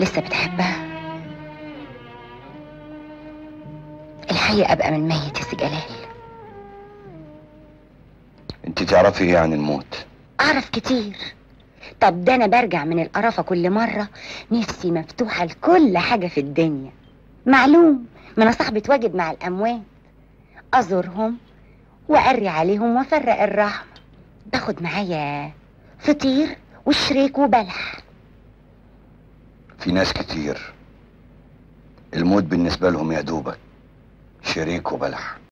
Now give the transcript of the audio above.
لسه بتحبها الحقيقة أبقى من ميت يا سي جلال انت تعرفي ايه عن الموت أعرف كتير طب ده أنا برجع من القرافة كل مرة نفسي مفتوحة لكل حاجة في الدنيا معلوم ما أنا صاحبة واجب مع الأموات أزورهم وأري عليهم وأفرق الرحمة باخد معايا فطير وشريك وبلح في ناس كتير الموت بالنسبة لهم يا دوبك شريك وبلح